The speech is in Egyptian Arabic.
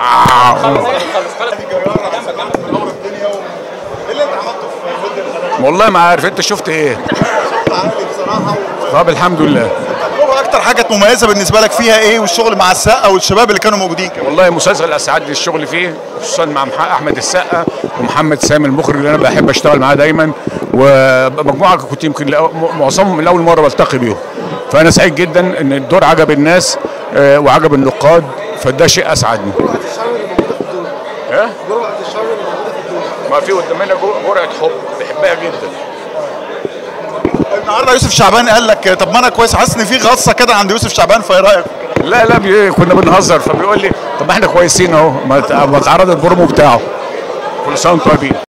والله ما عارف انت شفت ايه طب الحمد لله هو اكتر حاجه كانت مميزه بالنسبه لك فيها ايه والشغل مع السقا والشباب اللي كانوا موجودين كمان والله مسلسل اسعدني الشغل فيه خصوصا مع مح- احمد السقا ومحمد سامي المخرج اللي انا بحب اشتغل معاه دايما ومجموعه كنت يمكن لأ- م- معظمهم من اول مره بلتقي بيهم فانا سعيد جدا ان الدور عجب الناس آه، وعجب النقاد فده شيء اسعدني ايه؟ ما في قدامنا جو- جرعه حب بحبها جدا النهارده يوسف شعبان قال لك طب ما انا كويس حاسس ان في غصه كده عند يوسف شعبان فايه رايك؟ لا لا بي- كنا بنهزر فبيقول لي طب ما احنا كويسين اهو ما ت- ما اتعرض البرومو بتاعه كل سنه وانتم طيبين